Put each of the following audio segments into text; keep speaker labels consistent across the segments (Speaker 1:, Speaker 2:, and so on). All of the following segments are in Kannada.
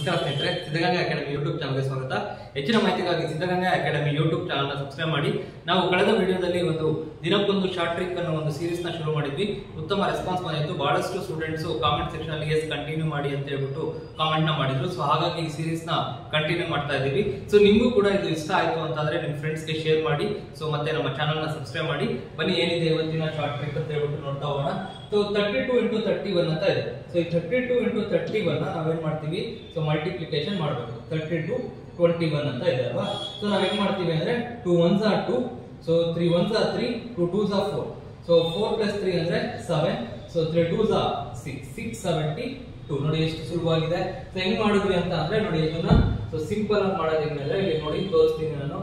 Speaker 1: ನಮಸ್ಕಾರ ಸ್ನೇಹಿತರೆ ಸಿದ್ಧಗಂಗಾ ಅಕಾಡೆಮಿ ಯೂಟ್ಯೂಬ್ ಚಾನಲ್ಗೆ ಸ್ವಾಗತ ಹೆಚ್ಚಿನ ಮಾಹಿತಿಗಾಗಿ ಸಿದ್ಧಗಂಗಾ ಅಕಾಡೆಮಿ ಯೂಟ್ಯೂಬ್ ಚಾನಲ್ನ ಸಬ್ಸ್ಕ್ರೈಬ್ ಮಾಡಿ ನಾವು ಕಳೆದ ವಿಡಿಯೋದಲ್ಲಿ ಒಂದು ದಿನಕ್ಕೊಂದು ಶಾರ್ಟ್ ಟ್ರಿಕ್ ಅನ್ನೋ ಒಂದು ಸೀರೀಸ್ ನ ಶುರು ಮಾಡಿದ್ವಿ ಉತ್ತಮ ರೆಸ್ಪಾನ್ಸ್ ಬಂದಿತ್ತು ಬಹಳಷ್ಟು ಸ್ಟೂಡೆಂಟ್ಸ್ ಕಾಮೆಂಟ್ ಸೆಕ್ಷನ್ ಅಲ್ಲಿ ಎಸ್ ಕಂಟಿನ್ಯೂ ಮಾಡಿ ಅಂತ ಹೇಳ್ಬಿಟ್ಟು ಕಾಮೆಂಟ್ ನ ಮಾಡಿದ್ರು ಸೊ ಹಾಗಾಗಿ ಈ ಸೀರೀಸ್ ನ ಕಂಟಿನ್ಯೂ ಮಾಡ್ತಾ ಇದ್ದೀವಿ ಸೊ ನಿಮಗೂ ಕೂಡ ಇದು ಇಷ್ಟ ಆಯ್ತು ಅಂತಂದ್ರೆ ನಿಮ್ಮ ಫ್ರೆಂಡ್ಸ್ ಗೆ ಶೇರ್ ಮಾಡಿ ಸೊ ಮತ್ತೆ ನಮ್ಮ ಚಾನಲ್ ನ ಸಬ್ಸ್ಕ್ರೈಬ್ ಮಾಡಿ ಬನ್ನಿ ಏನಿದೆ ಇವತ್ತಿನ ಶಾರ್ಟ್ ಟ್ರಿಕ್ ಅಂತ ಹೇಳ್ಬಿಟ್ಟು ನೋಡ್ತಾ ಹೋಗೋಣ so thirty two into thirty one ಅಂತ ಇದೆ ಸೊ ಈ thirty two into thirty one ನಾವೇನ್ ಮಾಡ್ತೀವಿ ಸೊ ಮಲ್ಟಿಪ್ಲಿಕೇಶನ್ ಮಾಡಬೇಕು ತರ್ಟಿ ಟು ಟ್ವೆಂಟಿ ಒನ್ ಅಂತ ಇದೆ ಅಲ್ವಾ ಸೊ ನಾವ್ ಹೆಂಗ್ ಮಾಡ್ತೀವಿ ಅಂದ್ರೆ two ones are two so three ones are three two twos are four so four plus three ಅಂದ್ರೆ seven so three twos are six six seventy two ನೋಡಿ ಎಷ್ಟು ಸುಲಭವಾಗಿದೆ ಸೊ ಹೆಂಗ್ ಮಾಡಿದ್ವಿ ಅಂತ ಅಂದ್ರೆ ನೋಡಿ ಇದನ್ನ ಸೊ ಸಿಂಪಲ್ ಆಗಿ ಮಾಡೋದು ಹೆಂಗಂದ್ರೆ ಇಲ್ಲಿ ನೋಡಿ ತೋರಿಸ್ತೀನಿ ನಾನು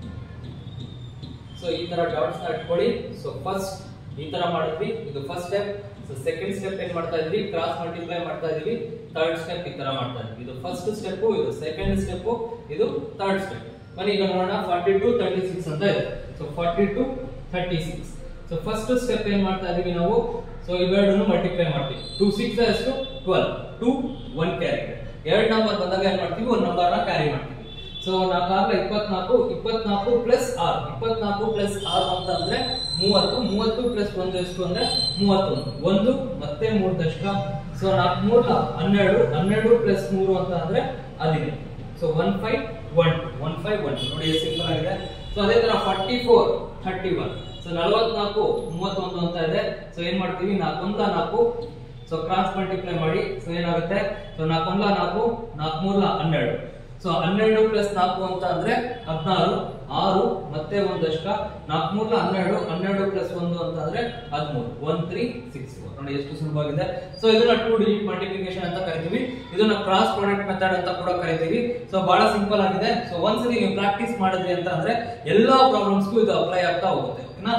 Speaker 1: ಸೊ ಈ ತರ ಡಾಟ್ಸ್ ನ ಇಟ್ಕೊಳ್ಳಿ ಸೊ ಫಸ್ಟ್ ಈ ತರ ಮಾಡಿದ್ವಿ ಇದು first step so second step ಏನ್ ಮಾಡ್ತಾ ಇದ್ವಿ ಕ್ರಾಸ್ ಮಲ್ಟಿಪ್ಲೈ ಮಾಡ್ತಾ ಇದೀವಿ ಥರ್ಡ್ ಸ್ಟೆಪ್ ಈ ತರ ಮಾಡ್ತಾ ಇದ್ವಿ ಇದು ಫಸ್ಟ್ ಸ್ಟೆಪ್ ಇದು ಸೆಕೆಂಡ್ ಸ್ಟೆಪ್ ಇದು ಥರ್ಡ್ ಸ್ಟೆಪ್ ಬನ್ನಿ ಈಗ ನೋಡೋಣ ಫಾರ್ಟಿ ಟು ತರ್ಟಿ ಸಿಕ್ಸ್ ಅಂತ ಇದೆ so forty two thirty six so first step ಏನ್ ಮಾಡ್ತಾ ಇದೀವಿ ನಾವು ಸೊ ಇವೆರಡನ್ನು ಮಲ್ಟಿಪ್ಲೈ ಮಾಡ್ತೀವಿ ಟು ಸಿಕ್ಸ್ ಎಷ್ಟು ಟ್ವೆಲ್ ಟು ಒನ್ ಕ್ಯಾರಿ ಎರಡು ನಂಬರ್ ಬಂದಾಗ ಏನ್ ಮಾಡ್ತೀವಿ ಒಂದು ನಂಬರ್ ನ ಕ್ಯಾರಿ ಮಾಡ್ತೀವಿ ಸೊ ನಾಲ್ಕಾಗ್ಲ ಇಪ್ಪತ್ನಾಲ್ಕು ಇಪ್ಪತ್ನಾಲ್ಕು ಪ್ಲಸ್ ಆರು ಇಪ್ಪತ್ನಾಲ್ಕು ಪ್ಲಸ್ ಆರು ಅಂತ ಅಂದ್ರೆ ಮೂವತ್ತು ಮೂವತ್ತು ಪ್ಲಸ್ ಒಂದು ಎಷ್ಟು ಅಂದ್ರೆ ಮೂವತ್ತೊಂದು ಒಂದು ಮತ್ತೆ ಮೂರು ದಶಕ ಸೊ ನಾಲ್ಕು ಮೂರ ಹನ್ನೆರಡು ಹನ್ನೆರಡು ಪ್ಲಸ್ ಮೂರು ಅಂತ ಅಂದ್ರೆ ಹದಿನೈದು so one five one two one five one two ನೋಡಿ ಸಿಂಪಲ್ ಆಗಿದೆ ಸೊ ಅದೇ ತರ forty four thirty one so ನಲವತ್ನಾಲ್ಕು ಮೂವತ್ತೊಂದು ಅಂತ ಇದೆ ಸೊ ಏನ್ ಮಾಡ್ತೀವಿ ನಾಲ್ಕೊಂದ ನಾಲ್ಕು ಸೊ ಕ್ರಾಸ್ ಮಲ್ಟಿಪ್ಲೈ ಮಾಡಿ ಸೊ ಏನಾಗುತ್ತೆ ಸೊ ನಾಲ್ಕೊಂದ ನಾಲ್ಕು ನಾಲ್ಕು ಮೂರ್ಲ ಹನ್ನೆರಡು ಸೊ ಹನ್ನೆರಡು ಪ್ಲಸ್ ನಾಲ್ಕು ಅಂತ ಅಂದ್ರೆ ಹದಿನಾರು ಆರು ಮತ್ತೆ ಒಂದ್ ದಶಕ ನಾಲ್ಕು ಮೂರ್ಲ ಹನ್ನೆರಡು ಹನ್ನೆರಡು ಪ್ಲಸ್ ಒಂದು ಅಂತ ಅಂದ್ರೆ ಹದಿಮೂರು ಒನ್ ತ್ರೀ ಸಿಕ್ಸ್ ಫೋರ್ ನೋಡಿ ಎಷ್ಟು ಸುಲಭವಾಗಿದೆ ಸೊ ಇದನ್ನ ಟೂ ಡಿಜಿಟ್ ಮಲ್ಟಿಪ್ಲಿಕೇಶನ್ ಅಂತ ಕರಿತೀವಿ ಇದನ್ನ ಕ್ರಾಸ್ ಪ್ರಾಡಕ್ಟ್ ಮೆಥಡ್ ಅಂತ ಕೂಡ ಕರಿತೀವಿ ಸೊ ಬಹಳ ಸಿಂಪಲ್ ಆಗಿದೆ ಸೊ ಒಂದ್ಸಲಿ ನೀವು ಪ್ರಾಕ್ಟೀಸ್ ಮಾಡಿದ್ರಿ ಅಂತ ಅಂದ್ರೆ ಎಲ್ಲಾ ಪ್ರಾಬ್ಲಮ್ಸ್ಗೂ ಇದು ಅಪ್ಲೈ ಆಗ್ತಾ ಹೋಗುತ್ತೆ ಓಕೆನಾ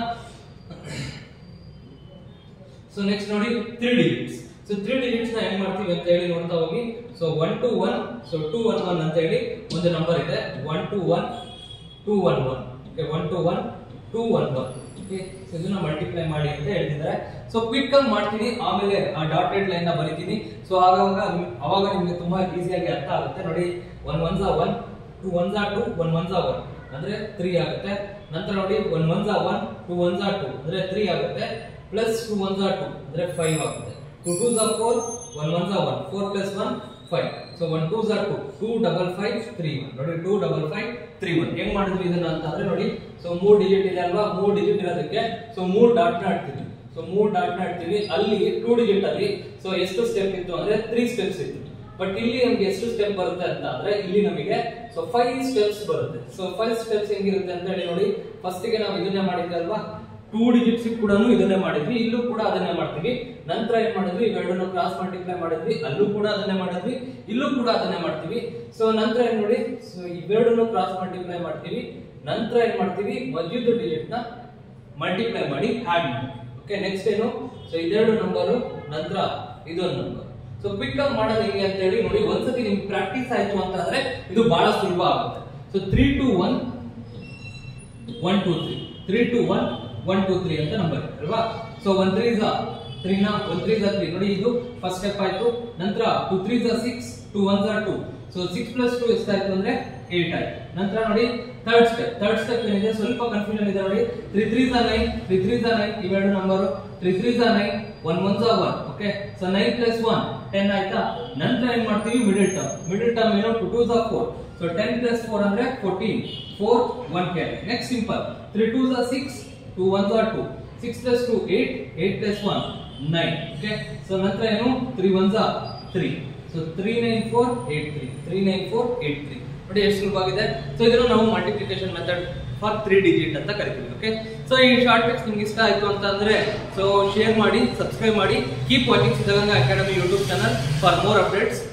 Speaker 1: ಸೊ ನೆಕ್ಸ್ಟ್ ನೋಡಿ three digits so three digits ನ ಹೆಂಗ್ ಮಾಡ್ತೀವಿ ಅಂತ ಹೇಳಿ ನೋಡ್ತಾ ಹೋಗಿ so one two one so two one one ಅಂತ ಹೇಳಿ ಒಂದು ನಂಬರ್ ಇದೆ one two one two one one okay one two one two one one okay so ಇದನ್ನ ಮಲ್ಟಿಪ್ಲೈ ಮಾಡಿ ಅಂತ ಹೇಳ್ತಿದ್ದಾರೆ ಸೊ ಕ್ವಿಕ್ ಆಗಿ ಮಾಡ್ತೀನಿ ಆಮೇಲೆ ಆ ಡಾಟೆಡ್ ಲೈನ್ ನ ಬರಿತೀನಿ ಸೊ ಆಗಾಗ ನಿಮ್- ಅವಾಗ ನಿಮ್ಗೆ ತುಂಬಾ ಈಸಿಯಾಗಿ ಅರ್ಥ ಆಗುತ್ತೆ ನೋಡಿ one ones one two ones two one ones one ಅಂದ್ರೆ ತ್ರೀ ಆಗುತ್ತೆ ನಂತರ ನೋಡಿ one ones one two ones two ಅಂದ್ರೆ ತ್ರೀ ಆಗುತ್ತೆ ಪ್ಲಸ್ ಟೂ ಒನ್ಸ್ ಟೂ ಅಂದ್ರೆ ಫೈವ್ ಆಗುತ್ತೆ two twos are four one ones one four plus one five so one twos are two two double five three one ನೋಡಿ two double five three one ಹೆಂಗ್ ಮಾಡಿದ್ವಿ ಇದನ್ನ ಅಂತ ಅಂದ್ರೆ ನೋಡಿ ಸೊ ಮೂರ್ ಡಿಜಿಟ್ ಇದೆ ಅಲ್ವಾ ಮೂರ್ ಡಿಜಿಟ್ ಇರೋದಕ್ಕೆ ಸೊ ಮೂರ್ ಡಾಟ್ ನ ಇಡ್ತೀವಿ ಸೊ ಮೂರ್ ಡಾಟ್ ನ ಇಡ್ತೀವಿ ಅಲ್ಲಿ ಟೂ ಡಿಜಿಟ್ ಅಲ್ಲಿ ಸೊ ಎಷ್ಟು ಸ್ಟೆಪ್ ಇತ್ತು ಅಂದ್ರೆ ತ್ರೀ ಸ್ಟೆಪ್ಸ್ ಇತ್ತು ಬಟ್ ಇಲ್ಲಿ ನಮ್ಗೆ ಎಷ್ಟು ಸ್ಟೆಪ್ ಬರುತ್ತೆ ಅಂತ ಅಂದ್ರೆ ಇಲ್ಲಿ ನಮಗೆ ಸೊ ಫೈವ್ ಸ್ಟೆಪ್ಸ್ ಬರುತ್ತೆ ಸೊ ಫೈವ್ ಸ್ಟೆಪ್ಸ್ ಹೆಂಗಿರುತ್ತೆ ಅಂತ ಹೇಳಿ ನೋಡಿ ಫಸ್ಟ್ ಗೆ ನಾವು ಇದನ್ನೇ ಮಾಡಿದ್ವಿ ಅಲ್ವಾ ಟೂ ಡಿಜಿಟ್ಸ್ ಕೂಡ ಇದನ್ನೇ ಮಾಡಿದ್ವಿ ಇಲ್ಲೂ ಕೂಡ ಅದನ್ನೇ ಮಾಡ್ತೀವಿ ನಂತರ ಏನ್ ಮಾಡಿದ್ವಿ ಇವೆರಡನ್ನು ಕ್ರಾಸ್ ಮಲ್ಟಿಪ್ಲೈ ಮಾಡಿದ್ವಿ ಅಲ್ಲೂ ಕೂಡ ಅದನ್ನೇ ಮಾಡಿದ್ವಿ ಇಲ್ಲೂ ಕೂಡ ಅದನ್ನೇ ಮಾಡ್ತೀವಿ ಸೊ ನಂತರ ಏನ್ ನೋಡಿ ಸೊ ಇವೆರಡನ್ನು ಕ್ರಾಸ್ ಮಲ್ಟಿಪ್ಲೈ ಮಾಡ್ತೀವಿ ನಂತರ ಏನ್ ಮಾಡ್ತೀವಿ ಮಧ್ಯದ ಡಿಜಿಟ್ ನ ಮಲ್ಟಿಪ್ಲೈ ಮಾಡಿ ಆಡ್ ಮಾಡ್ತೀವಿ ಓಕೆ ನೆಕ್ಸ್ಟ್ ಏನು ಸೊ ಇದೆರಡು ನಂಬರು ನಂತರ ಇದೊಂದು ನಂಬರ್ ಸೊ ಕ್ವಿಕ್ ಆಗಿ ಮಾಡೋದು ಹೆಂಗೆ ಅಂತ ಹೇಳಿ ನೋಡಿ ಒಂದ್ಸತಿ ನಿಮ್ಗೆ ಪ್ರಾಕ್ಟೀಸ್ ಆಯ್ತು ಅಂತ ಅಂದ್ರೆ ಇದು ಬಹಳ ಸುಲಭ ಆಗುತ್ತೆ so three two one one two three three two one one two three ಅಂತ ನಂಬರ್ ಅಲ್ವಾ ಸೊ ಒನ್ ತ್ರೀ ಝ ತ್ರೀ ನ ಒನ್ ತ್ರೀ ಝ ತ್ರೀ ನೋಡಿ ಇದು ಫಸ್ಟ್ ಸ್ಟೆಪ್ ಆಯ್ತು ನಂತರ ಟು ತ್ರೀ ಝ ಸಿಕ್ಸ್ ಟು ಒನ್ ಝ two so six plus two ಎಷ್ಟಾಯ್ತು ಅಂದ್ರೆ ಏಟ್ ಆಯ್ತು ನಂತರ ನೋಡಿ ಥರ್ಡ್ ಸ್ಟೆಪ್ ಥರ್ಡ್ ಸ್ಟೆಪ್ ಏನಿದೆ ಸ್ವಲ್ಪ ಕನ್ಫ್ಯೂಷನ್ ಇದೆ ನೋಡಿ ತ್ರೀ ತ್ರೀ ಝ ನೈನ್ ತ್ರೀ ತ್ರೀ ಝ ನೈನ್ ಇವೆರಡು ನಂಬರು ತ್ರೀ ತ್ರೀ ಝ ನೈನ್ ಒನ್ ಒನ್ ಝ one okay so nine plus one ten ಆಯ್ತಾ ನಂತರ ಏನ್ ಮಾಡ್ತೀವಿ ಮಿಡಲ್ ಟರ್ಮ್ ಮಿಡಲ್ ಟರ್ಮ್ ಏನು ಟು ಟೂ ಝ four so ten plus four ಅಂದ್ರೆ fourteen four one carry next simple three two ಝ ಸಿಕ್ಸ್ ಟೂ ಒನ್ ಝ two six plus two eight eight plus one nine okay so ನಂತರ ಏನು ತ್ರೀ ಒನ್ ಝ three so three nine four eight three three nine four eight three ನೋಡಿ ಎಷ್ಟು ಸುಲಭವಾಗಿದೆ ಸೊ ಇದನ್ನು ನಾವು multiplication method for three digit ಅಂತ ಕರಿತೀವಿ ಓಕೆ ಸೊ ಈ ಶಾರ್ಟ್ ಟೆಕ್ಸ್ಟ್ ನಿಮ್ಗೆ ಇಷ್ಟ ಆಯ್ತು ಅಂತ ಅಂದ್ರೆ ಸೊ ಶೇರ್ ಮಾಡಿ ಸಬ್ಸ್ಕ್ರೈಬ್ ಮಾಡಿ keep watching Siddaganga academy YouTube channel for more updates